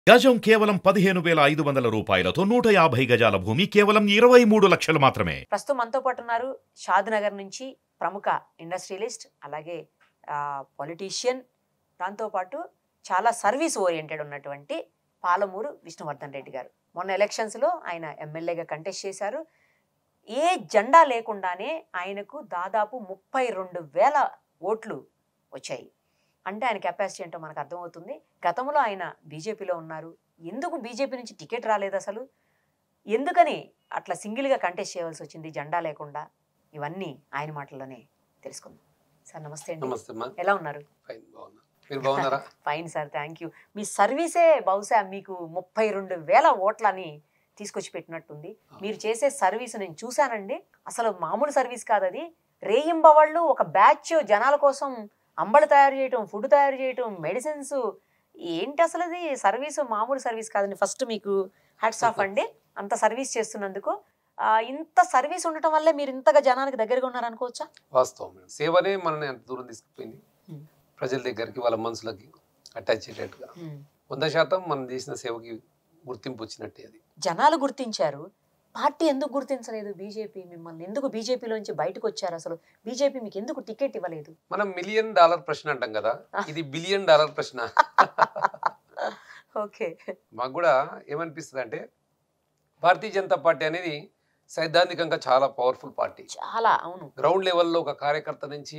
గజం కేవలం పదిహేను వేల ఐదు వందల రూపాయలతో నూట యాభై గజాల భూమి కేవలం ఇరవై మూడు లక్షలు మాత్రమే ప్రస్తుతం మనతో పాటు ఉన్నారు షాద్ నగర్ నుంచి ప్రముఖ ఇండస్ట్రియలిస్ట్ అలాగే పొలిటీషియన్ దాంతోపాటు చాలా సర్వీస్ ఓరియంటెడ్ ఉన్నటువంటి పాలమూరు విష్ణువర్ధన్ రెడ్డి గారు మొన్న ఎలక్షన్స్లో ఆయన ఎమ్మెల్యేగా కంటెస్ట్ చేశారు ఏ జెండా లేకుండానే ఆయనకు దాదాపు ముప్పై రెండు వేల ఓట్లు వచ్చాయి అంటే ఆయన కెపాసిటీ ఏంటో మనకు అర్థమవుతుంది గతంలో ఆయన బీజేపీలో ఉన్నారు ఎందుకు బీజేపీ నుంచి టికెట్ రాలేదు అసలు ఎందుకని అట్లా సింగిల్గా కంటెస్ట్ చేయవలసి వచ్చింది జెండా లేకుండా ఇవన్నీ ఆయన మాటల్లోనే తెలుసుకుందాం సార్ నమస్తే అండి నమస్తే అమ్మా ఎలా ఉన్నారు ఫైన్ బాగున్నా మీరు బాగున్నారా ఫైన్ సార్ థ్యాంక్ యూ మీ సర్వీసే బహుశా మీకు ముప్పై రెండు వేల ఓట్లని తీసుకొచ్చి పెట్టినట్టుంది మీరు చేసే సర్వీస్ నేను చూశానండి అసలు మామూలు సర్వీస్ కాదు అది రేయింబవళ్ళు ఒక బ్యాచ్ జనాల కోసం అంబలు తయారు చేయటం ఫుడ్ తయారు చేయటం మెడిసిన్స్ ఏంటి అసలు అది సర్వీస్ మామూలు సర్వీస్ కాదండి ఫస్ట్ మీకు హ్యాట్స్ ఆఫ్ అండి అంత సర్వీస్ చేస్తున్నందుకు ఆ, ఇంత సర్వీస్ ఉండటం వల్లే మీరు ఇంతగా జనానికి దగ్గరగా ఉన్నారనుకోవచ్చా వాస్తవం మేడం సేవనే మనల్ని అంత దూరం తీసుకుపోయింది Hmm. ప్రజల దగ్గరికి వాళ్ళ మనసులకి అటాచ్ అయ్యేటట్టుగా వంద శాతం మనం చేసిన సేవకి గుర్తింపు వచ్చినట్టే అది జనాలు గుర్తించారు పార్టీ ఎందుకు గుర్తించలేదు బీజేపీ మిమ్మల్ని ఎందుకు బీజేపీలోంచి బయటకు వచ్చారు అసలు బీజేపీ మీకు ఎందుకు టికెట్ ఇవ్వలేదు మనం మిలియన్ డాలర్ ప్రశ్న అంటాం కదా ఇది బిలియన్ డాలర్ ప్రశ్న ఓకే మాకు కూడా ఏమనిపిస్తుంది అంటే భారతీయ జనతా పార్టీ అనేది సైద్ధాంతికంగా చాలా పవర్ఫుల్ పార్టీ చాలా అవును గ్రౌండ్ లెవెల్లో ఒక కార్యకర్త నుంచి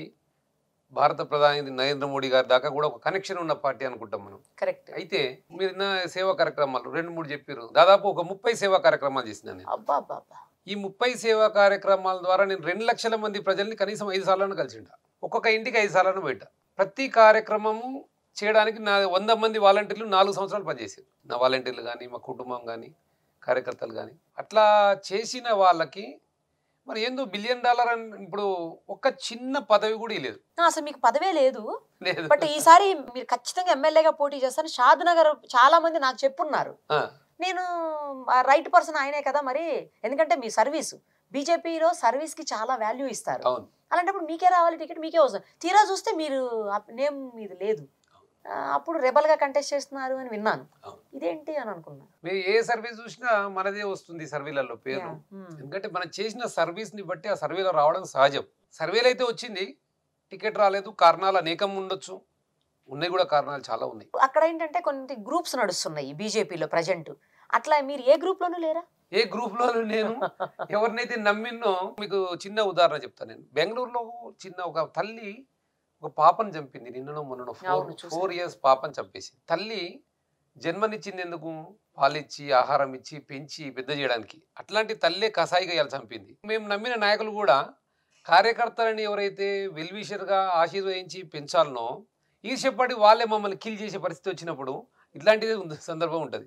భారత ప్రధాని నరేంద్ర మోడీ గారి దాకా కూడా ఒక కనెక్షన్ ఉన్న పార్టీ అనుకుంటాం మనం కరెక్ట్ అయితే మీరు నా సేవా కార్యక్రమాలు రెండు మూడు చెప్పారు దాదాపు ఒక ముప్పై సేవా కార్యక్రమాలు చేసిన నేను అబ్బా అబ్బా అబ్బా ఈ ముప్పై సేవా కార్యక్రమాల ద్వారా నేను రెండు లక్షల మంది ప్రజల్ని కనీసం ఐదు సార్లను కలిసింట ఒక్కొక్క ఇంటికి ఐదు సార్లను బయట ప్రతి కార్యక్రమము చేయడానికి నా వంద మంది వాలంటీర్లు నాలుగు సంవత్సరాలు పనిచేసారు నా వాలంటీర్లు కానీ మా కుటుంబం కానీ కార్యకర్తలు కానీ అట్లా చేసిన వాళ్ళకి మరి ఏందో బిలియన్ డాలర్ అని ఇప్పుడు ఒక చిన్న పదవి కూడా లేదు ఆ, అసలు మీకు పదవే లేదు లేదు బట్ ఈసారి మీరు ఖచ్చితంగా ఎమ్మెల్యేగా పోటీ చేస్తాను షాద్ నగర్ చాలా మంది నాకు చెప్పున్నారు ఆ, నేను రైట్ పర్సన్ ఆయనే కదా మరి ఎందుకంటే మీ సర్వీస్ బీజేపీలో సర్వీస్ కి చాలా వాల్యూ ఇస్తారు అవును అలాంటప్పుడు మీకే రావాలి టికెట్ మీకే వస్తుంది తీరా చూస్తే మీరు నేమ్ మీది లేదు ఆ, అప్పుడు రెబల్ గా కంటెస్ట్ చేస్తున్నారు అని విన్నాను అవును. ఇదేంటి అని అనుకున్నా మీరు ఏ సర్వీస్ చూసినా మనదే వస్తుంది సర్వీలలో పేరు Yeah. Hmm. ఎందుకంటే మనం చేసిన సర్వీస్ని బట్టి ఆ సర్వేలో రావడం సహజం సర్వేలు అయితే వచ్చింది టికెట్ రాలేదు కారణాలు అనేకం ఉండొచ్చు ఉన్నాయి కూడా కారణాలు చాలా ఉన్నాయి అక్కడ ఏంటంటే కొన్ని గ్రూప్స్ నడుస్తున్నాయి బీజేపీలో ప్రజెంట్ అట్లా మీరు ఏ గ్రూప్ లోనూ లేరా ఏ గ్రూప్లో నేను ఎవరినైతే నమ్మినో మీకు చిన్న ఉదాహరణ చెప్తాను నేను బెంగళూరులో చిన్న ఒక తల్లి ఒక పాపను చంపింది నిన్ననో మొన్ననో ఫోర్ అవును, చూశాను. ఫోర్ ఇయర్స్ పాపను చంపేసి తల్లి జన్మనిచ్చింది ఎందుకు పాలిచ్చి ఆహారం ఇచ్చి పెంచి పెద్ద చేయడానికి అట్లాంటి తల్లే కసాయిగా ఇలా చంపింది మేము నమ్మిన నాయకులు కూడా కార్యకర్తలని ఎవరైతే వెల్విషర్గా ఆశీర్వదించి పెంచాలనో ఈర్ష్యపడి వాళ్ళే మమ్మల్ని కిల్ చేసే పరిస్థితి వచ్చినప్పుడు ఇట్లాంటిదే ఉంది సందర్భం ఉంటుంది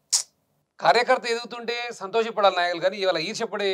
కార్యకర్త ఎదుగుతుంటే సంతోషపడాలి నాయకులు కానీ ఇవాళ ఈర్ష్యపడే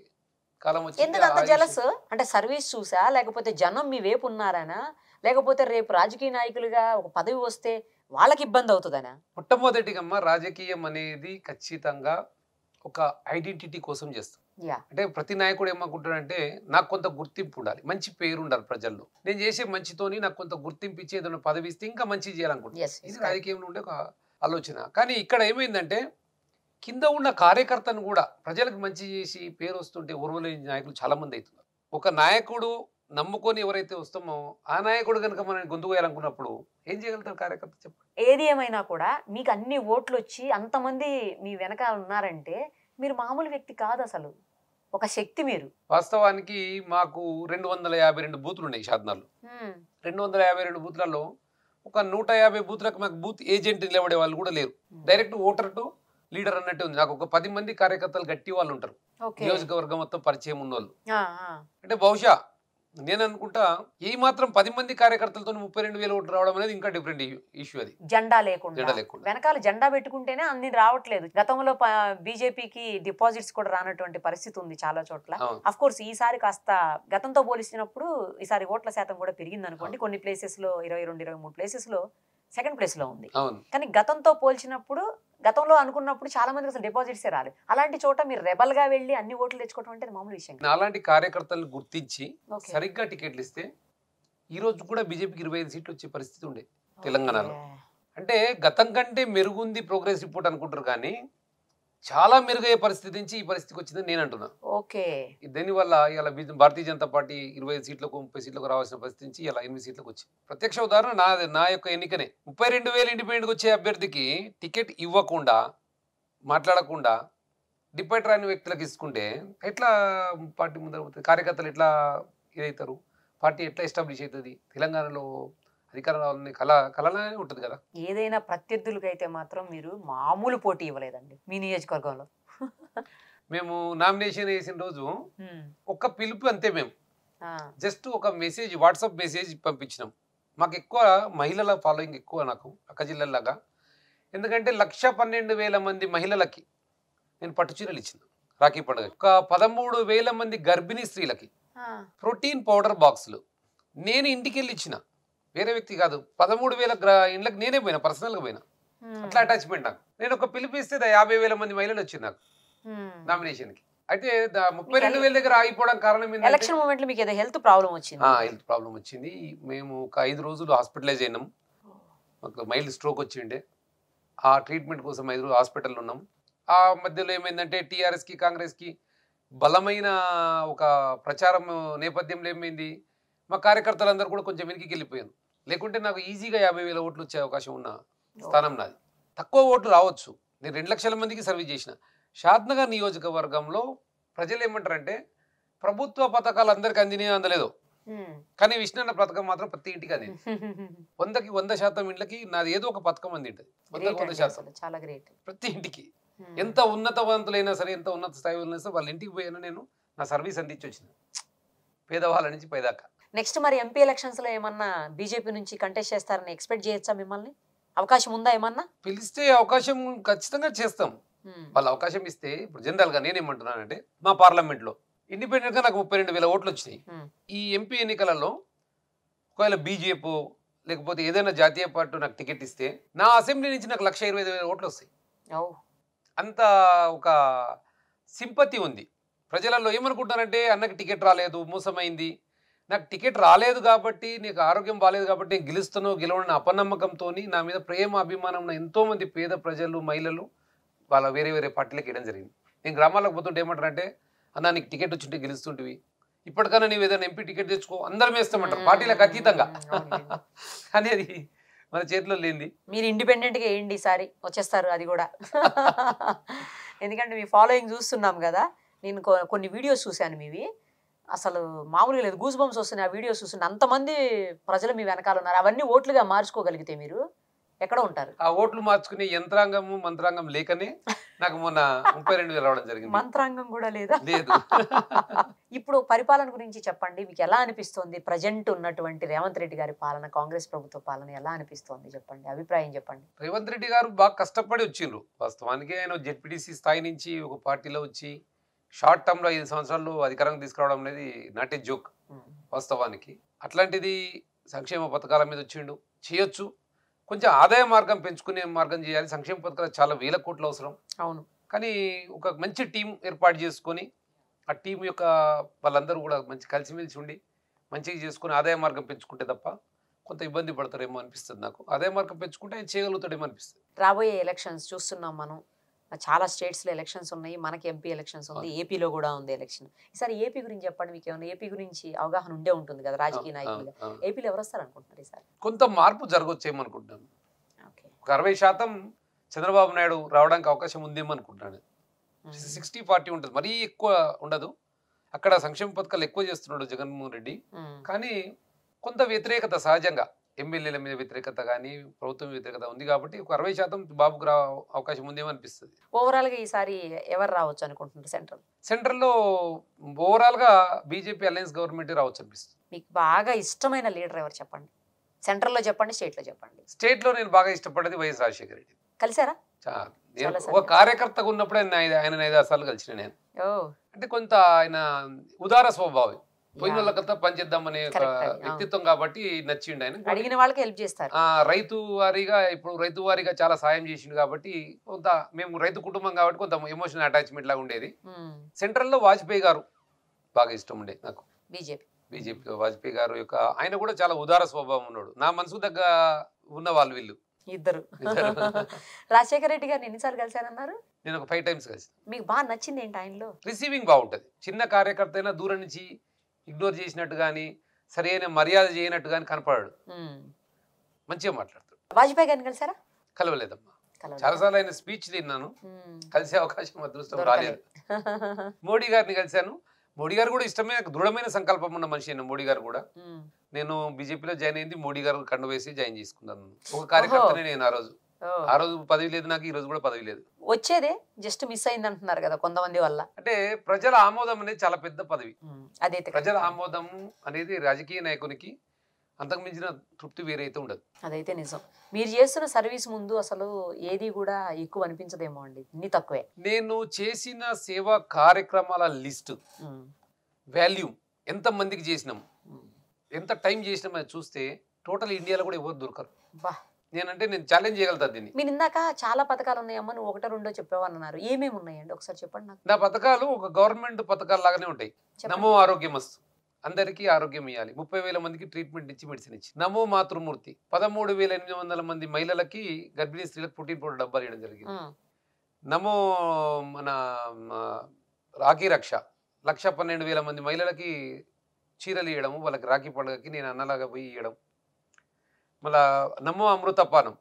కాలం వచ్చింది. ఎందుకు అంత ఆ ఈర్ష్య- జలస్ అంటే సర్వీస్ చూసా లేకపోతే జనం మీ వైపు ఉన్నారనా లేకపోతే రేపు రాజకీయ నాయకులుగా ఒక పదవి వస్తే వాళ్ళకి ఇబ్బంది అవుతుందనా మొట్టమొదటిగా రాజకీయం అనేది ఖచ్చితంగా ఒక ఐడెంటిటీ కోసం చేస్తాం యా అంటే ప్రతి నాయకుడు ఏమనుకుంటాడంటే నాకు కొంత గుర్తింపు ఉండాలి మంచి పేరు ఉండాలి ప్రజల్లో నేను చేసే మంచితోని నాకు కొంత గుర్తింపు ఇచ్చి ఏదైనా పదవి ఇస్తే ఇంకా మంచి చేయాలనుకుంటున్నాను ఎస్ ఇది రాజకీయంలో ఉండే ఒక ఆలోచన కానీ ఇక్కడ ఏమైందంటే కింద ఉన్న కార్యకర్తను కూడా ప్రజలకు మంచి చేసి పేరు వస్తుంటే ఓర్వలేని నాయకులు చాలా మంది అవుతున్నారు ఒక నాయకుడు నమ్ముకొని ఎవరైతే వస్తామో ఆ నాయకుడు కనుక మనం గొంతు వేయాలనుకున్నప్పుడు ఏం చేయగలుగుతారు కార్యకర్త చెప్పండి ఏది ఏమైనా కూడా మీకు అన్ని ఓట్లు వచ్చి అంతమంది మీ వెనకాల ఉన్నారంటే మీరు మామూలు వ్యక్తి కాదు అసలు ఒక శక్తి మీరు వాస్తవానికి మాకు రెండు వందల యాభై రెండు బూతులు ఉన్నాయి షాద్నార్లో హ్మ్. రెండు వందల యాభై రెండు బూత్లలో ఒక నూట యాభై బూత్లకు మాకు బూత్ ఏజెంట్ నిలబడే వాళ్ళు కూడా లేరు డైరెక్ట్ ఓటర్ టు లీడర్ అన్నట్టు ఉంది నాకు ఒక పది మంది కార్యకర్తలు గట్టి వాళ్ళు ఉంటారు ఓకే నియోజకవర్గం మొత్తం పరిచయం ఉన్న వాళ్ళు ఆ, ఆ. అంటే బహుశా నేను అనుకుంటా ఈ మాత్రం పది మంది కార్యకర్తలతో ముప్పై రెండు వేల ఓట్లు రావడం అనేది ఇంకా డిఫరెంట్ ఇష్యూ అది జెండా లేకుండా జెండా లేకుండా. వెనకాల జెండా పెట్టుకుంటేనే అన్ని రావట్లేదు గతంలో బీజేపీకి డిపాజిట్స్ కూడా రానటువంటి పరిస్థితి ఉంది చాలా చోట్ల అవును. అఫ్ కోర్స్ ఈసారి కాస్త గతంతో పోలిసినప్పుడు ఈసారి ఓట్ల శాతం కూడా పెరిగింది అనుకోండి కొన్ని ప్లేసెస్ లో ఇరవై రెండు ఇరవై మూడు ప్లేసెస్ లో సెకండ్ ప్లేస్ లో ఉంది అవును కానీ గతంతో పోల్చినప్పుడు గతంలో అనుకున్నప్పుడు చాలా మందికి అసలు డిపాజిట్స్ రాలేదు అలాంటి చోట మీరు రెబల్ గా వెళ్ళి అన్ని ఓట్లు తెచ్చుకోవడం అంటే అది మామూలు విషయం కాదు. అలాంటి కార్యకర్తలను గుర్తించి ఓకే. సరిగ్గా టికెట్లు ఇస్తే ఈ రోజు కూడా బీజేపీకి ఇరవై ఐదు సీట్లు వచ్చే పరిస్థితి ఉండే తెలంగాణలో. ఓకే. అంటే గతం కంటే మెరుగుంది ప్రోగ్రెస్ రిపోర్ట్ అనుకుంటారు కానీ చాలా మెరుగయ్యే పరిస్థితి నుంచి ఈ పరిస్థితికి వచ్చిందని నేను అంటున్నా ఓకే దీనివల్ల ఇలా బీ- భారతీయ జనతా పార్టీ ఇరవై ఐదు సీట్లకు ముప్పై సీట్లకు రావాల్సిన పరిస్థితి నుంచి ఇలా ఎనిమిది సీట్లకు వచ్చింది ప్రత్యక్ష ఉదాహరణ నా నా యొక్క ఎన్నికనే ముప్పై రెండు వేలు ఇండిపెండెంట్కి వచ్చే అభ్యర్థికి టికెట్ ఇవ్వకుండా మాట్లాడకుండా డిపెండ్ రాని వ్యక్తులకు ఇసుకుంటే ఎట్లా పార్టీ ముందర పోతుంది? కార్యకర్తలు ఎట్లా ఇదవుతారు పార్టీ ఎట్లా ఎస్టాబ్లిష్ అవుతుంది తెలంగాణలో అధికారం రావాలని కళ కళలానే ఉంటుంది కదా ఏదైనా ప్రత్యర్థులకైతే మాత్రం మీరు మామూలు పోటీ ఇవ్వలేదండి మీ నియోజకవర్గంలో మేము నామినేషన్ వేసిన రోజు ఉమ్, ఒక్క పిలుపు అంతే మేము ఆ, జస్ట్ ఒక మెసేజ్ వాట్సాప్ మెసేజ్ పంపించినాం మాకు ఎక్కువ మహిళల ఫాలోయింగ్ ఎక్కువ నాకు అక్క జిల్లాలాగా ఎందుకంటే లక్ష పన్నెండు వేల మంది మహిళలకి నేను పట్టు చీరలు ఇచ్చిన రాఖీ పండుగ ఒక పదమూడు వేల మంది గర్భిణీ స్త్రీలకి ఆ, ప్రోటీన్ పౌడర్ బాక్సులు నేను ఇంటికి వెళ్ళి ఇచ్చిన వేరే వ్యక్తి కాదు పదమూడు వేల గ్రా ఇండ్లకు నేనే పోయినా పర్సనల్గా పోయినా ఉమ్, అట్లా అటాచ్మెంట్ నాకు నేను ఒక పిలిపిస్తే దా యాభై వేల మంది మహిళలు వచ్చింది నాకు ఉమ్. నామినేషన్కి అయితే దా- ముప్పై రెండు వేల దగ్గర ఆగిపోవడం కారణం ఏంటంటే ఎలక్షన్ మూమెంట్ లో మీకు ఏదో హెల్త్ ప్రాబ్లం వచ్చింది హెల్త్ ప్రాబ్లం వచ్చింది మేము ఒక ఐదు రోజులు హాస్పిటలైజ్ అయినాం మాకు మైల్డ్ స్ట్రోక్ వచ్చిండే ఆ ట్రీట్మెంట్ కోసం ఐదు రోజులు హాస్పిటల్లో ఉన్నాం ఆ మధ్యలో ఏమైందంటే టీఆర్ఎస్కి కాంగ్రెస్కి బలమైన ఒక ప్రచారం నేపథ్యంలో ఏమైంది మా కార్యకర్తలందరూ కూడా కొంచెం వెనక్కి వెళ్ళిపోయాను లేకుంటే నాకు ఈజీగా యాభై వేల ఓట్లు వచ్చే అవకాశం ఉన్న స్థానం నాది తక్కువ ఓట్లు రావచ్చు నేను రెండు లక్షల మందికి సర్వీస్ చేసిన షాద్నగర్ నియోజకవర్గంలో ప్రజలు ఏమంటారంటే ప్రభుత్వ పథకాలు అందరికీ అందినాయో అందలేదో ఉమ్. కానీ విష్ణన్న పథకం మాత్రం ప్రతి ఇంటికి అంది వందకి వంద శాతం ఇండ్లకి నాది ఏదో ఒక పథకం అందింటది వందకి గ్రేట్ వంద అండి శాతం అసలు చాలా గ్రేట్ ప్రతి ఇంటికి ఎంత ఉన్నతవంతులైనా సరే ఎంత ఉన్నత స్థాయి ఉన్నా సరే వాళ్ళ ఇంటికి పోయినా నేను నా సర్వీస్ అందించి వచ్చిన పేదవాళ్ళ నుంచి పైదాకా నెక్స్ట్ మరి ఎంపీ ఎలక్షన్స్ లో ఏమన్నా బీజేపీ నుంచి కంటెస్ట్ చేస్తారని ఎక్స్పెక్ట్ చేయొచ్చా మిమ్మల్ని అవకాశం ఉందా ఏమన్నా పిలిస్తే అవకాశం ఖచ్చితంగా చేస్తాం ఉమ్. వాళ్ళు అవకాశం ఇస్తే ఇప్పుడు జనరల్ గా నేనేమంటున్నానంటే మా పార్లమెంట్ లో ఇండిపెండెంట్ గా నాకు ముప్పై రెండు వేల ఓట్లు వచ్చినాయి ఉమ్. ఈ ఎంపీ ఎన్నికలలో ఒకవేళ బీజేపీ లేకపోతే ఏదైనా జాతీయ పార్టీ నాకు టికెట్ ఇస్తే నా అసెంబ్లీ నుంచి నాకు లక్ష ఇరవై ఐదు వేల ఓట్లు వస్తాయి ఓ అంత ఒక సింపతి ఉంది ప్రజలలో ఏమనుకుంటారంటే అన్నకి టికెట్ రాలేదు మోసమైంది నాకు టికెట్ రాలేదు కాబట్టి నీకు ఆరోగ్యం బాగాలేదు కాబట్టి నేను గెలుస్తానో గెలవని అపనమ్మకంతో నా మీద ప్రేమ అభిమానం ఉన్న ఎంతోమంది పేద ప్రజలు మహిళలు వాళ్ళ వేరే వేరే పార్టీలకు వేయడం జరిగింది నేను గ్రామాలకు పోతుంటే ఏమంటారంటే అన్న నీకు టికెట్ వచ్చింటే గెలుస్తుంటివి ఇప్పటికన్నా నీవు ఏదైనా ఎంపీ టికెట్ తెచ్చుకో అందరం వేస్తామంటారు పార్టీలకు అతీతంగా అవునులేండి. కానీ అది మన చేతిలో లేనిది మీరు ఇండిపెండెంట్ గా వేయండి ఈసారి వచ్చేస్తారు అది కూడా ఎందుకంటే మీ ఫాలోయింగ్ చూస్తున్నాం కదా నేను కొ- కొన్ని వీడియోస్ చూశాను మీవి అసలు మామూలుగా లేదు గూస్ బంప్స్ వస్తున్నాయి ఆ వీడియోస్ చూస్తున్నా అంతమంది ప్రజలు మీ వెనకాల ఉన్నారు అవన్నీ ఓట్లుగా మార్చుకోగలిగితే మీరు ఎక్కడ ఉంటారు ఆ ఓట్లు మార్చుకునే యంత్రాంగము మంత్రాంగం లేకనే నాకు మొన్న ముప్పై రెండు వేలు రావడం జరిగింది మంత్రాంగం కూడా లేదా లేదు ఇప్పుడు పరిపాలన గురించి చెప్పండి మీకు ఎలా అనిపిస్తోంది ప్రజెంట్ ఉన్నటువంటి రేవంత్ రెడ్డి గారి పాలన కాంగ్రెస్ ప్రభుత్వ పాలన ఎలా అనిపిస్తోంది చెప్పండి అభిప్రాయం చెప్పండి రేవంత్ రెడ్డి గారు బాగా కష్టపడి వచ్చిండ్రు వాస్తవానికి ఆయన జెడ్పీటీసీ స్థాయి నుంచి ఒక పార్టీలో వచ్చి షార్ట్ టర్మ్ లో ఐదు సంవత్సరాలు అధికారంగా తీసుకురావడం అనేది నాట్ ఏ జోక్ ఉమ్. వాస్తవానికి అట్లాంటిది సంక్షేమ పథకాల మీద వచ్చిండు చేయొచ్చు కొంచెం ఆదాయ మార్గం పెంచుకునే మార్గం చేయాలి సంక్షేమ పథకాలు చాలా వేల కోట్లు అవసరం అవును కానీ ఒక మంచి టీం ఏర్పాటు చేసుకొని ఆ టీం యొక్క వాళ్ళందరూ కూడా మంచి కలిసిమెలిసి ఉండి మంచిగా చేసుకుని ఆదాయ మార్గం పెంచుకుంటే తప్ప కొంత ఇబ్బంది పడతారేమో అనిపిస్తుంది నాకు ఆదాయ మార్గం పెంచుకుంటే ఆయన చేయగలుగుతాడేమో అనిపిస్తుంది రాబోయే ఎలక్షన్స్ చూస్తున్నాం మనం చాలా స్టేట్స్ లో ఎలక్షన్స్ ఉన్నాయి మనకి ఎంపీ ఎలక్షన్స్ ఉంది ఏపీలో కూడా ఉంది ఎలక్షన్ ఈసారి ఏపీ గురించి చెప్పండి మీకు ఏమైనా ఏపీ గురించి అవగాహన ఉండే ఉంటుంది కదా రాజకీయ నాయకులుగా ఆ, ఆ. ఏపీలో ఎవరు వస్తారు అనుకుంటున్నారు ఈసారి కొంత మార్పు జరగవచ్చేమో అనుకుంటున్నాను ఓకే ఒక అరవై శాతం చంద్రబాబు నాయుడు రావడానికి అవకాశం ఉందేమో అనుకుంటున్నాను సిక్స్టీ ఫార్టీ ఉంటుంది మరీ ఎక్కువ ఉండదు అక్కడ సంక్షేమ పథకాలు ఎక్కువ చేస్తున్నాడు జగన్మోహన్ రెడ్డి కానీ కొంత వ్యతిరేకత సహజంగా ఎమ్మెల్యేల మీద వ్యతిరేకత కానీ ప్రభుత్వం వ్యతిరేకత ఉంది కాబట్టి ఒక అరవై శాతం బాబుకు రా అవకాశం ఉందేమో అనిపిస్తుంది ఓవరాల్ గా ఈసారి ఎవరు రావచ్చు అనుకుంటున్నారు సెంట్రల్ సెంట్రల్లో ఓవరాల్గా బీజేపీ అలయన్స్ గవర్నమెంట్ రావచ్చు అనిపిస్తుంది మీకు బాగా ఇష్టమైన లీడర్ ఎవరు చెప్పండి సెంట్రల్లో చెప్పండి స్టేట్లో చెప్పండి స్టేట్లో నేను బాగా ఇష్టపడేది వైఎస్ రాజశేఖర రెడ్డి కలిసారా చా- నేను చాలా ఒక సంతోషం. కార్యకర్తగా కార్యకర్తగా ఉన్నప్పుడు ఆయన ఐదు- ఆయన ఐదు ఆరు సార్లు కలిసిన నేను ఓ అంటే కొంత ఆయన ఉదార స్వభావి పోయిన వాళ్ళకంతా పనిచేద్దామనే ఒక Correct, అవును. వ్యక్తిత్వం కాబట్టి నచ్చిండు ఆయన అడిగిన వాళ్ళకి హెల్ప్ చేస్తారు ఆ రైతు వారీగా ఇప్పుడు రైతు వారీగా చాలా సాయం చేసిండు కాబట్టి కొంత మేము రైతు కుటుంబం కాబట్టి కొంత ఎమోషనల్ అటాచ్మెంట్ లాగా ఉండేది సెంట్రల్లో వాజ్పేయి గారు బాగా ఇష్టం ఉండే నాకు బీజేపీ బీజేపీ వాజ్పేయి గారు యొక్క ఆయన కూడా చాలా ఉదార స్వభావం ఉన్నాడు నా మనసు దగ్గర ఉన్న వాళ్ళు వీళ్ళు ఇద్దరు ఇద్దరు. రాజశేఖర రెడ్డి గారిని ఎన్నిసార్లు కలిశారన్నారు నేను ఒక ఫైవ్ టైమ్స్ కలిసి మీకు బాగా నచ్చింది ఏంటి ఆయనలో రిసీవింగ్ బాగుంటుంది చిన్న కార్యకర్త అయినా దూరం నుంచి ఇగ్నోర్ చేసినట్టు కానీ సరైన మర్యాద చేయనట్టు కానీ కనపడాడు ఉమ్. మంచిగా మాట్లాడతాడు వాజ్పేయి గారిని కలిసారా కలవలేదమ్మా కలవలేదా? చాలాసార్లు ఆయన స్పీచ్ తిన్నాను ఉమ్. కలిసే అవకాశం అదృష్టం దొరకలేదు. రాలేదు మోడీ గారిని కలిశాను మోడీ గారు కూడా ఇష్టమే దృఢమైన సంకల్పం ఉన్న మనిషి అయిన మోడీ గారు కూడా ఉమ్. నేను బీజేపీలో జాయిన్ అయింది మోడీ గారు కండు వేసి జాయిన్ చేసుకున్నాను ఒక కార్యకర్తనే నేను ఆ రోజు ఓ. ఆ రోజు పదవి లేదు నాకు ఈ రోజు కూడా పదవి లేదు వచ్చేదే జస్ట్ మిస్ అయింది అంటున్నారు కదా కొంతమంది వల్ల అంటే ప్రజల ఆమోదం అనేది చాలా పెద్ద పదవి ఉమ్. అదైతే ప్రజల కరెక్ట్. ఆమోదం అనేది రాజకీయ నాయకునికి అంతకు మించిన తృప్తి వేరైతే ఉండదు అదైతే నిజం మీరు చేస్తున్న సర్వీస్ ముందు అసలు ఏది కూడా ఎక్కువ అనిపించదేమో అండి ఇన్ని తక్కువే నేను చేసిన సేవా కార్యక్రమాల లిస్ట్ ఉమ్. వాల్యూమ్ ఎంత మందికి చేసినాం ఉమ్. ఎంత టైం చేసినాం అది చూస్తే టోటల్ ఇండియాలో కూడా ఎవరు దొరకరు బా నేనంటే నేను ఛాలెంజ్ చేయగలుగుతా దీన్ని మీరు ఇందాక చాలా పథకాలు ఉన్నాయమ్మా నువ్వు ఒకటో రెండో చెప్పేవన్నారు ఏమేమి ఉన్నాయండి ఒకసారి చెప్పండి నాకు నా పథకాలు ఒక గవర్నమెంట్ పథకాలు లాగానే ఉంటాయి చెప్పండి. నమో ఆరోగ్యమస్తు అందరికీ ఆరోగ్యం ఇవ్వాలి ముప్పై వేల మందికి ట్రీట్మెంట్ ఇచ్చి మెడిసిన్ ఇచ్చి నమో మాతృమూర్తి పదమూడు వేల ఎనిమిది వందల మంది మహిళలకి గర్భిణీ స్త్రీలకు పుట్టిన పూట డబ్బాలు ఇవ్వడం జరిగింది ఉమ్. నమో మన మ, రాఖీ రక్ష లక్ష పన్నెండు వేల మంది మహిళలకి చీరలు ఇవ్వడము వాళ్ళకి రాఖీ పండుగకి నేను అన్నలాగా పోయి ఇవ్వడం మళ్ళా నమో అమృతపానం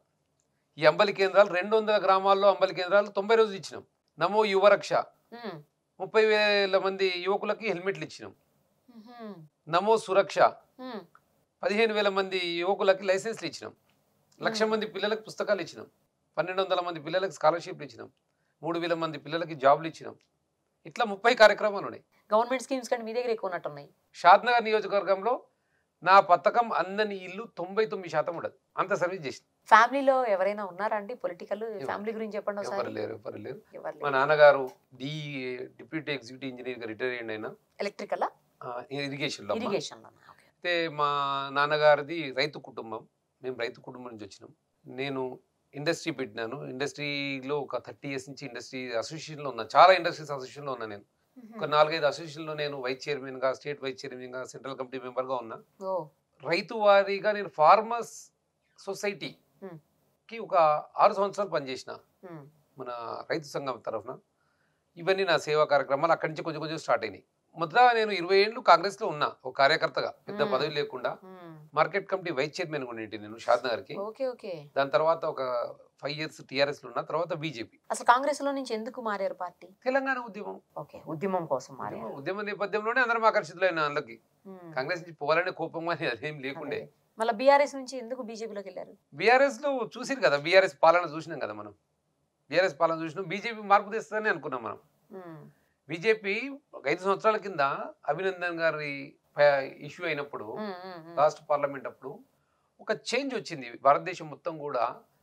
ఈ అంబలి కేంద్రాలు రెండు వందల గ్రామాల్లో అంబలి కేంద్రాలు తొంభై రోజులు ఇచ్చినాం నమో యువరక్ష ఉమ్. ముప్పై వేల మంది యువకులకి హెల్మెట్లు ఇచ్చినాం ఉహుం. నమో సురక్ష ఉమ్. పదిహేను వేల మంది యువకులకి లైసెన్స్లు ఇచ్చినాం లక్ష Hmm. మంది పిల్లలకు పుస్తకాలు ఇచ్చినాం పన్నెండు వందల మంది పిల్లలకి స్కాలర్షిప్లు ఇచ్చినాం మూడు వేల మంది పిల్లలకి జాబ్లు ఇచ్చినాం ఇట్లా ముప్పై కార్యక్రమాలు ఉన్నాయి గవర్నమెంట్ స్కీమ్స్ కంటే మీ దగ్గర ఎక్కువ ఉన్నట్టున్నాయి షాద్నగర్ నియోజకవర్గంలో నా పథకం అందని ఇల్లు తొంభై తొమ్మిది శాతం ఉండదు అంత సర్వీస్ చేసిన ఫ్యామిలీలో ఎవరైనా ఉన్నారా అండి పొలిటికల్ ఎవరు- ఫ్యామిలీ గురించి చెప్పండి ఎవరు ఒకసారి లేరు ఎవరు లేరు ఎవరు మా లేరు. నాన్నగారు డి డిప్యూటీ ఎగ్జిక్యూటివ్ ఇంజనీర్గా రిటైర్ అయ్యిండు ఆయన ఎలక్ట్రికల్ ఇరిగేషన్లో అమ్మ. ఇరిగేషన్ అయితే మా నాన్నగారిది రైతు కుటుంబం మేము రైతు కుటుంబం నుంచి వచ్చినాం నేను ఇండస్ట్రీ పెట్టినాను ఇండస్ట్రీలో ఒక థర్టీ ఇయర్స్ నుంచి ఇండస్ట్రీ అసోసియేషన్లో ఉన్నా చాలా ఇండస్ట్రీస్ అసోసియేషన్లో ఉన్నా నేను ఒక నాలుగైదు అసోసియేషన్లో నేను వైస్ చైర్మన్గా స్టేట్ వైస్ చైర్మన్గా సెంట్రల్ కమిటీ మెంబర్గా ఉన్నా ఓ రైతు వారీగా నేను ఫార్మర్స్ సొసైటీ Hmm. కి ఒక ఆరు సంవత్సరాలు పనిచేసిన ఉమ్. మన రైతు సంఘం తరఫున ఇవన్నీ నా సేవా కార్యక్రమాలు అక్కడి నుంచి కొంచెం కొంచెం స్టార్ట్ అయినాయి మొదట నేను ఇరవై ఏళ్ళు కాంగ్రెస్లో ఉన్నా ఒక కార్యకర్తగా పెద్ద Hmm. పదవి లేకుండా ఉమ్. మార్కెట్ కమిటీ వైస్ చైర్మన్ ఉండేటి నేను షాద్నగర్కి ఓకే ఓకే దాని తర్వాత ఒక ఫైవ్ ఇయర్స్ టీఆర్ఎస్ లో ఉన్నా తర్వాత బీజేపీ అసలు కాంగ్రెస్ లో నుంచి ఎందుకు మారారు పార్టీ తెలంగాణ ఉద్యమం ఓకే ఉద్యమం కోసం మారారు ఉద్యమ నేపథ్యంలోనే అందరం ఆకర్షితులైన అందులోకి ఉమ్. కాంగ్రెస్ నుంచి పోవాలనే కోపం కానీ అదేం లేకుండే అదే. మళ్ళీ బీఆర్ఎస్ నుంచి ఎందుకు బీజేపీలోకి వెళ్ళారు బీఆర్ఎస్ లో చూసిరు కదా బీఆర్ఎస్ పాలన చూసినాం కదా మనం బీఆర్ఎస్ పాలన చూసినాం బీజేపీ మార్పు తెస్తుందని అనుకున్నాం మనం ఉమ్. బీజేపీ ఒక ఐదు సంవత్సరాల కింద అభినందన్ గారి ఇష్యూ అయినప్పుడు ఉమ్, ఉమ్, ఉమ్. లాస్ట్ పార్లమెంట్ అప్పుడు ఒక చేంజ్ వచ్చింది భారతదేశం మొత్తం కూడా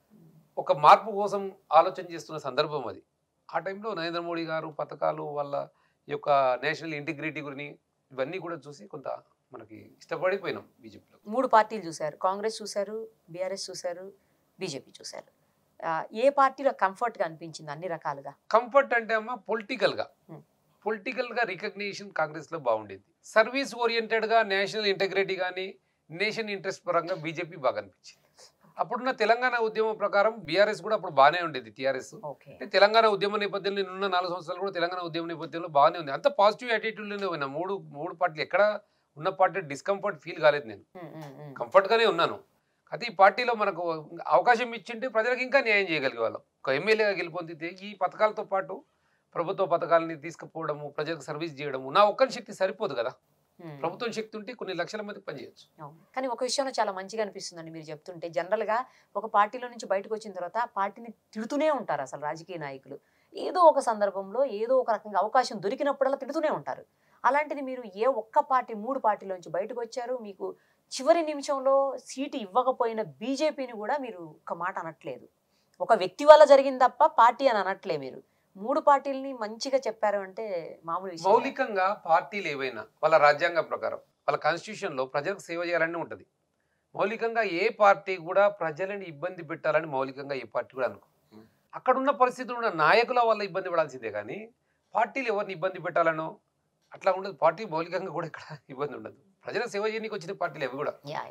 ఒక మార్పు కోసం ఆలోచన చేస్తున్న సందర్భం అది ఆ టైంలో నరేంద్ర మోడీ గారు పథకాలు వాళ్ళ యొక్క నేషనల్ ఇంటిగ్రిటీ గురిని ఇవన్నీ కూడా చూసి కొంత మనకి ఇష్టపడిపోయినాం బీజేపీలో మూడు పార్టీలు చూశారు కాంగ్రెస్ చూశారు బీఆర్ఎస్ చూశారు బీజేపీ చూశారు ఆ, ఏ పార్టీలో కంఫర్ట్ గా అనిపించింది అన్ని రకాలుగా కంఫర్ట్ అంటే అమ్మ పొలిటికల్ గా Hmm. పొలిటికల్ గా రికగ్నిషన్ కాంగ్రెస్ లో బాగుండేది సర్వీస్ ఓరియంటెడ్ గా నేషనల్ ఇంటగ్రిటీ కానీ నేషన్ ఇంట్రెస్ట్ పరంగా బీజేపీ బాగా అనిపించింది అప్పుడున్న తెలంగాణ ఉద్యమం ప్రకారం బీఆర్ఎస్ కూడా అప్పుడు బాగానే ఉండేది టీఆర్ఎస్ ఓకే అంటే తెలంగాణ ఉద్యమ నేపథ్యంలో నేనున్న నాలుగు సంవత్సరాలు కూడా తెలంగాణ ఉద్యమ నేపథ్యంలో బాగానే ఉంది అంత పాజిటివ్ యాటిట్యూడ్లోనే పోయినా మూడు మూడు పార్టీలు ఎక్కడ ఉన్న పార్టీ డిస్కంఫర్ట్ ఫీల్ కాలేదు నేను ఉమ్, ఉమ్, ఉమ్. కంఫర్ట్ గానే ఉన్నాను అయితే ఈ పార్టీలో మనకు అవకాశం ఇచ్చింటే ప్రజలకు ఇంకా న్యాయం చేయగలిగే వాళ్ళం ఒక ఎమ్మెల్యేగా గెలుపొందితే ఈ పథకాలతో పాటు ప్రభుత్వ పథకాలని తీసుకుపోవడము ప్రజలకు సర్వీస్ చేయడము నా ఒక్కరి శక్తి సరిపోదు కదా ఉమ్. ప్రభుత్వం శక్తి ఉంటే కొన్ని లక్షల మందికి పనిచేయచ్చు అవును. కానీ ఒక విషయంలో చాలా మంచిగా అనిపిస్తుందండి మీరు చెప్తుంటే జనరల్ గా ఒక పార్టీలో నుంచి బయటకు వచ్చిన తర్వాత ఆ పార్టీని తిడుతూనే ఉంటారు అసలు రాజకీయ నాయకులు ఏదో ఒక సందర్భంలో ఏదో ఒక రకంగా అవకాశం దొరికినప్పుడల్లా తిడుతూనే ఉంటారు అలాంటిది మీరు ఏ ఒక్క పార్టీ మూడు పార్టీలోంచి బయటకు వచ్చారు మీకు చివరి నిమిషంలో సీటు ఇవ్వకపోయిన బీజేపీని కూడా మీరు ఒక్క మాట అనట్లేదు ఒక వ్యక్తి వల్ల జరిగింది తప్ప పార్టీ అని అనట్లే మీరు మూడు పార్టీలని మంచిగా చెప్పారు అంటే మామూలు విషయం కాదు. మౌలికంగా పార్టీలు ఏవైనా వాళ్ళ రాజ్యాంగం ప్రకారం వాళ్ళ కాన్స్టిట్యూషన్లో ప్రజలకు సేవ చేయాలని ఉంటుంది మౌలికంగా ఏ పార్టీ కూడా ప్రజలని ఇబ్బంది పెట్టాలని మౌలికంగా ఏ పార్టీ కూడా అనుకో Hmm. అక్కడ ఉన్న పరిస్థితులు ఉన్న నాయకుల వల్ల ఇబ్బంది పడాల్సిందే కానీ పార్టీలు ఎవరిని ఇబ్బంది పెట్టాలనో అట్లా ఉండదు పార్టీ మౌలికంగా కూడా ఇక్కడ ఇబ్బంది ఉండదు ప్రజల సేవ చేయడానికి వచ్చిన పార్టీలు అవి కూడా యా యా యా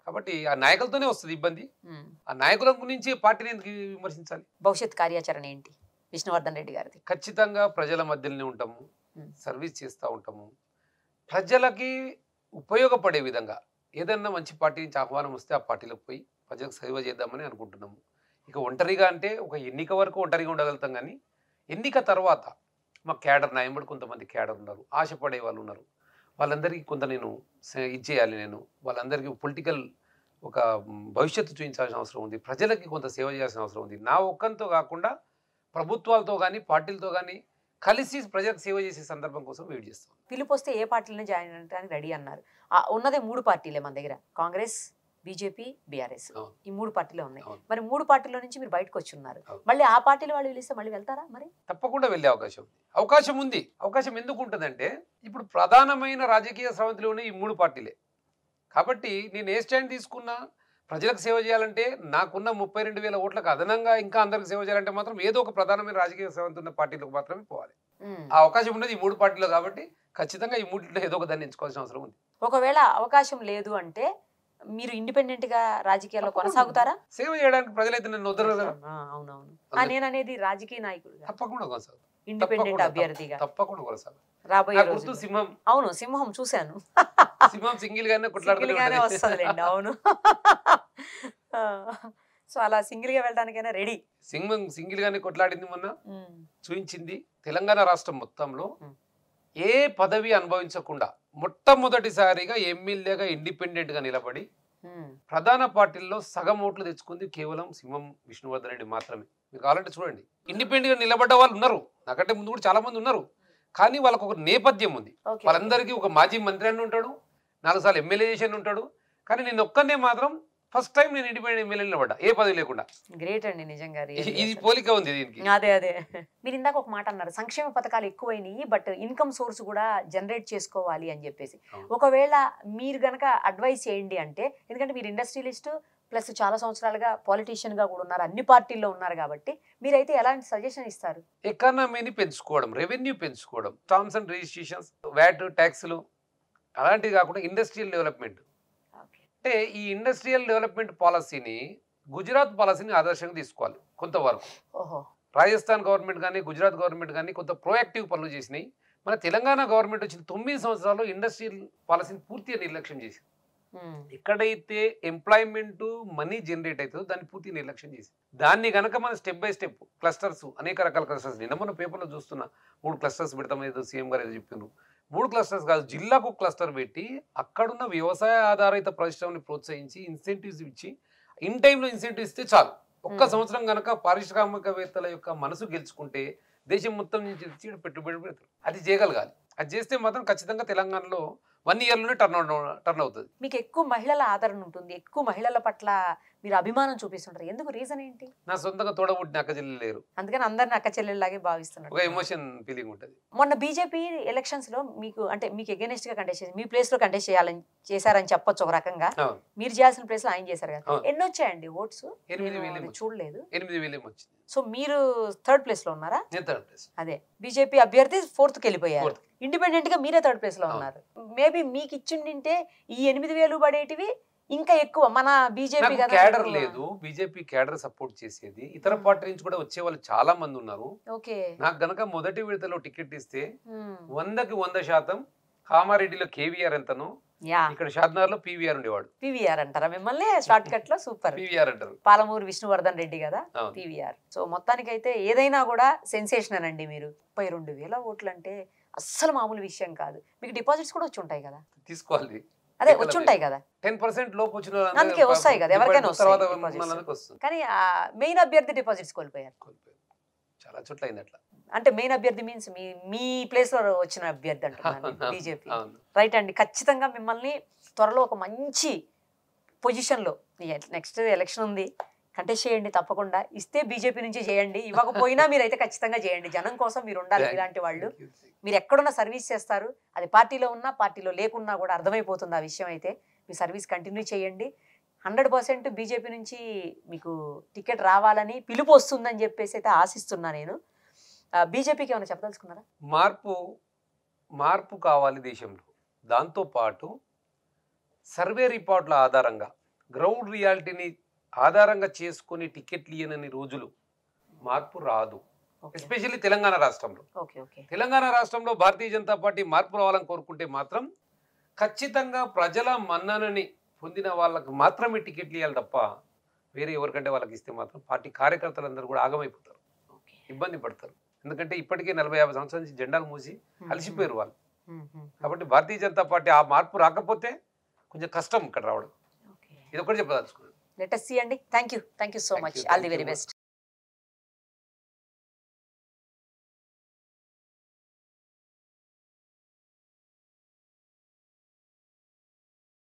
కాబట్టి ఆ నాయకులతోనే వస్తుంది ఇబ్బంది ఉమ్. ఆ నాయకుల గురించి పార్టీని ఎందుకు విమర్శించాలి భవిష్యత్ కార్యాచరణ ఏంటి విష్ణువర్ధన్ రెడ్డి గారిది ఖచ్చితంగా ప్రజల మధ్యలోనే ఉంటాము Hmm. సర్వీస్ చేస్తూ ఉంటాము ప్రజలకి ఉపయోగపడే విధంగా ఏదన్నా మంచి పార్టీ నుంచి ఆహ్వానం వస్తే ఆ పార్టీలోకి పోయి ప్రజలకు సేవ చేద్దామని అనుకుంటున్నాము ఇక ఒంటరిగా అంటే ఒక ఎన్నిక వరకు ఒంటరిగా ఉండగలుగుతాం కానీ ఎన్నిక తర్వాత మా క్యాడర్ నా ఎంబడి కొంతమంది క్యాడర్ ఉన్నారు ఆశపడే వాళ్ళు ఉన్నారు వాళ్ళందరికీ కొంత నేను సే- ఇచ్చేయాలి నేను వాళ్ళందరికీ పొలిటికల్ ఒక మ్, భవిష్యత్తు చూపించాల్సిన అవసరం ఉంది ప్రజలకి కొంత సేవ చేయాల్సిన అవసరం ఉంది నా ఒక్కంతో కాకుండా ప్రభుత్వాలతో కానీ పార్టీలతో కానీ కలిసి ప్రజలకు సేవ చేసే సందర్భం కోసం వెయిట్ చేస్తాం పిలుపు వస్తే ఏ పార్టీలను జాయిన్ అవడానికి రెడీ అన్నారు ఆ, ఉన్నదే మూడు పార్టీలే మన దగ్గర కాంగ్రెస్ బీజేపీ బీఆర్ఎస్ అవును. ఈ మూడు పార్టీలే ఉన్నాయి అవును. మరి మూడు పార్టీల నుంచి మీరు బయటకు వచ్చి ఉన్నారు అవును. మళ్ళీ ఆ పార్టీలు వాళ్ళు పిలిస్తే మళ్ళీ వెళ్తారా మరి తప్పకుండా వెళ్ళే అవకాశం ఉంది అవకాశం ఉంది అవకాశం ఎందుకు ఉంటుందంటే ఇప్పుడు ప్రధానమైన రాజకీయ స్రవంతిలోనే ఈ మూడు పార్టీలే కాబట్టి నేను ఏ స్టాండ్ తీసుకున్నా ప్రజలకు సేవ చేయాలంటే నాకున్న ముప్పై రెండు వేల ఓట్లకు అదనంగా ఇంకా అందరికి సేవ చేయాలంటే మాత్రం ఏదో ఒక ప్రధానమైన రాజకీయ స్రవంతి ఉన్న పార్టీలకు మాత్రమే పోవాలి ఉమ్. ఆ అవకాశం ఉన్నది ఈ మూడు పార్టీలో కాబట్టి ఖచ్చితంగా ఈ మూడింటిలో ఏదో ఒక దాన్ని ఎంచుకోవాల్సిన అవసరం ఉంది ఒకవేళ అవకాశం లేదు అంటే మీరు ఇండిపెండెంట్ గా రాజకీయాల్లో కొనసాగుతారా సేవ చేయడానికి ప్రజలైతే నన్ను వద్దరు కదా ఆ, అవునవును ఆ, నేను అనేది రాజకీయ నాయకుడుగా తప్పకుండా కొనసాగు ఇండిపెండెంట్ తప్పకుండా, అభ్యర్థిగా తప్పకుండా కొనసాగు రాబోయే నా గుర్తు రోజుల్లో సింహం అవును సింహం చూశాను సింహం సింగిల్ గానే సింగిల్ కొట్లాడుతూనే గానే ఉంటది. వస్తుందిలేండి అవును సో అలా సింగిల్ గా వెళ్ళడానికైనా రెడీ సింహం సింగిల్ గానే కొట్లాడింది మొన్న చూపించింది తెలంగాణ రాష్ట్రం మొత్తంలో మ్. ఏ పదవి అనుభవించకుండా మొట్టమొదటిసారిగా ఎమ్మెల్యేగా ఇండిపెండెంట్ గా నిలబడి ప్రధాన పార్టీల్లో సగం ఓట్లు తెచ్చుకుంది కేవలం సింహం విష్ణువర్ధన్ రెడ్డి మాత్రమే మీకు కావాలంటే చూడండి ఇండిపెండెంట్ గా నిలబడ్డ వాళ్ళు ఉన్నారు నాకంటే ముందు కూడా చాలా మంది ఉన్నారు కానీ వాళ్ళకు ఒక నేపథ్యం ఉంది ఓకే వాళ్ళందరికీ ఒక మాజీ మంత్రి అని ఉంటాడు నాలుగు సార్లు ఎమ్మెల్యే చేసి అని ఉంటాడు కానీ నేను ఒక్కనే మాత్రం ఫస్ట్ టైం నేను ఇండిపెండెంట్ ఎమ్మెల్యే నిలబడ్డా ఏ పదవి లేకుండా గ్రేట్ అండి నిజంగా really ఇది అసలు. పోలిక ఉంది దీనికి అదే అదే మీరు ఇందాక ఒక మాట అన్నారు సంక్షేమ పథకాలు ఎక్కువైనాయి బట్ ఇన్కమ్ సోర్స్ కూడా జనరేట్ చేసుకోవాలి అని చెప్పేసి అవును. ఒకవేళ మీరు గనక అడ్వైస్ చేయండి అంటే ఎందుకంటే మీరు ఇండస్ట్రియలిస్ట్ ప్లస్ చాలా సంవత్సరాలుగా politician గా కూడా ఉన్నారు అన్ని పార్టీల్లో ఉన్నారు కాబట్టి మీరైతే ఎలాంటి సజెషన్ ఇస్తారు ఎకానమీని పెంచుకోవడం రెవెన్యూ పెంచుకోవడం టర్మ్స్ అండ్ రిజిస్ట్రేషన్స్ వ్యాట్ ట్యాక్స్లు అలాంటివి కాకుండా ఇండస్ట్రియల్ డెవలప్మెంట్ అంటే ఈ ఇండస్ట్రియల్ డెవలప్మెంట్ పాలసీని గుజరాత్ పాలసీని ఆదర్శంగా తీసుకోవాలి కొంతవరకు ఓహో రాజస్థాన్ గవర్నమెంట్ కానీ గుజరాత్ గవర్నమెంట్ కానీ కొంత ప్రోయాక్టివ్ పనులు చేసినాయి మన తెలంగాణ గవర్నమెంట్ వచ్చిన తొమ్మిది సంవత్సరాల్లో ఇండస్ట్రియల్ పాలసీని పూర్తిగా నిర్లక్ష్యం చేసింది ఉమ్. ఎక్కడైతే ఎంప్లాయ్మెంట్ మనీ జనరేట్ అవుతుందో దాన్ని పూర్తి నిర్లక్ష్యం చేసి దాన్ని గనక మనం స్టెప్ బై స్టెప్ క్లస్టర్స్ అనేక రకాల క్లస్టర్స్ నిన్న మన పేపర్లో చూస్తున్నా మూడు క్లస్టర్స్ పెడతాం ఏదో సీఎం గారు ఏదో చెప్పారు మూడు క్లస్టర్స్ కాదు జిల్లాకు క్లస్టర్ పెట్టి అక్కడున్న వ్యవసాయ ఆధారిత పరిశ్రమని ప్రోత్సహించి ఇన్సెంటివ్స్ ఇచ్చి ఇన్ టైంలో ఇన్సెంటివ్ ఇస్తే చాలు ఒక్క Hmm. సంవత్సరం కనుక పారిశ్రామికవేత్తల యొక్క మనసు గెలుచుకుంటే దేశం మొత్తం నుంచి తెచ్చి ఈడ పెట్టుబడి పెడతారు అది చేయగలగాలి అది చేస్తే మాత్రం ఖచ్చితంగా తెలంగాణలో వన్ ఇయర్లోనే టర్న్ టర్న్ అవుతుంది మీకు ఎక్కువ మహిళల ఆదరణ ఉంటుంది ఎక్కువ మహిళల పట్ల మీరు అభిమానం చూపిస్తుంటారు ఎందుకు రీజన్ ఏంటి నా సొంతంగా తోడబుట్టిన అక్క చెల్లెలు లేరు అందుకని అందరిని అక్క చెల్లెల్లాగే ఒక భావిస్తున్నారు ఎమోషన్ ఫీలింగ్ ఉంటుంది మొన్న బీజేపీ ఎలక్షన్స్ లో మీకు అంటే మీకు ఎగెనిస్ట్ గా కంటెస్ట్ చేసి మీ ప్లేస్ లో కంటెస్ట్ చేయాలని చేశారని చెప్పొచ్చు ఒక రకంగా అవును. మీరు చేయాల్సిన ప్లేస్ లో ఆయన చేశారు కదా అవును. ఎన్ని వచ్చాయండి ఓట్స్ ఎనిమిది నేను వేలు అది ఏమో. చూడలేదు ఎనిమిది వేలు ఏమో వచ్చింది సో మీరు థర్డ్ ప్లేస్ లో ఉన్నారా నేను థర్డ్ ప్లేస్ అదే బీజేపీ అభ్యర్థి ఫోర్త్ కి వెళ్ళిపోయారు Fourth. ఇండిపెండెంట్ గా మీరే థర్డ్ ప్లేస్ లో అవును. ఉన్నారు మేబీ మీకు ఇచ్చిండింటే ఈ ఎనిమిది వేలు పడేటివి ఇంకా ఎక్కువ మన బీజేపీ నాకు కదా క్యాడర్ లేదు బీజేపీ క్యాడర్ సపోర్ట్ చేసేది ఇతర Hmm. పార్టీ నుంచి కూడా వచ్చే వాళ్ళు చాలా మంది ఉన్నారు ఓకే నాకు గనక మొదటి విడతలో టికెట్ ఇస్తే వందకి వంద శాతం కామారెడ్డిలో కేవీఆర్ ఎంతనో యా ఇక్కడ షాద్నగర్ లో పీవీఆర్ ఉండేవాడు పీవీఆర్ అంటారా మిమ్మల్ని షార్ట్ కట్ లో సూపర్ పీవీఆర్ అంటారు పాలమూరు విష్ణువర్ధన్ రెడ్డి కదా అవును. పీవీఆర్ సో మొత్తానికైతే ఏదైనా కూడా సెన్సేషన్ అండి మీరు ముప్పై రెండు వేల ఓట్లు అంటే అస్సలు మామూలు విషయం కాదు మీకు డిపాజిట్స్ కూడా వచ్చి ఉంటాయి కదా తీసుకోవాలి అదే ఎక్కడ వచ్చి ఉంటాయి కదా టెన్ పర్సెంట్ లోపు వచ్చిన అందుకే వాళ్ళందరూ వస్తాయి కదా, ఎవరికైనా డిపాజిట్ వస్తాయి తర్వాత డిపాజిట్స్. మనకి వస్తుంది కానీ మెయిన్ అభ్యర్థి డిపాజిట్స్ కోల్పోయారు కోల్పోయారు. చాలా చోట్ల అయింది అట్లా అంటే మెయిన్ అభ్యర్థి మీన్స్ మీ మీ ప్లేస్ లో వచ్చిన అభ్యర్థి అంటున్నాను అవును, బీజేపీ అవును రైట్ అండి ఖచ్చితంగా మిమ్మల్ని త్వరలో ఒక మంచి పొజిషన్లో నెక్స్ట్ ఎలక్షన్ ఉంది కంటెస్ట్ చేయండి తప్పకుండా ఇస్తే బీజేపీ నుంచి చేయండి ఇవ్వకపోయినా మీరైతే ఖచ్చితంగా చేయండి జనం కోసం మీరు ఉండాలి Thank you. ఇలాంటి వాళ్ళు Thank you, thank you. మీరు ఎక్కడున్నా సర్వీస్ చేస్తారు అది పార్టీలో ఉన్నా పార్టీలో లేకున్నా కూడా అర్థమైపోతుంది ఆ విషయం అయితే మీ సర్వీస్ కంటిన్యూ చేయండి హండ్రెడ్ పర్సెంట్ బీజేపీ నుంచి మీకు టికెట్ రావాలని పిలుపు వస్తుందని చెప్పేసి అయితే ఆశిస్తున్నా నేను బీజేపీకి ఏమైనా చెప్పదలుచుకున్నారా మార్పు మార్పు కావాలి దేశంలో దాంతో పాటు సర్వే రిపోర్ట్ల ఆధారంగా గ్రౌండ్ రియాలిటీని ఆధారంగా చేసుకొని టికెట్లు ఇయ్యనని రోజులు మార్పు రాదు ఓకే ఎస్పెషల్లీ తెలంగాణ రాష్ట్రంలో ఓకే ఓకే తెలంగాణ రాష్ట్రంలో భారతీయ జనతా పార్టీ మార్పు రావాలని కోరుకుంటే మాత్రం ఖచ్చితంగా ప్రజల మన్ననని పొందిన వాళ్ళకు మాత్రమే టికెట్లు ఇవ్వాలి తప్ప వేరే ఎవరికంటే వాళ్ళకి ఇస్తే మాత్రం పార్టీ కార్యకర్తలందరూ కూడా ఆగమైపోతారు ఓకే ఇబ్బంది పడతారు ఎందుకంటే ఇప్పటికే నలభై యాభై సంవత్సరాల నుంచి జెండాలు మూసి అలసిపోయారు వాళ్ళు మ్మ్, మ్మ్. కాబట్టి భారతీయ జనతా పార్టీ ఆ మార్పు రాకపోతే కొంచెం కష్టం ఇక్కడ రావడం ఓకే ఇది ఒకటి చెప్పదలుచుకున్నాను లెట్ అస్ సీ అండి thank you thank you so Thank much you, all the thank very you. Best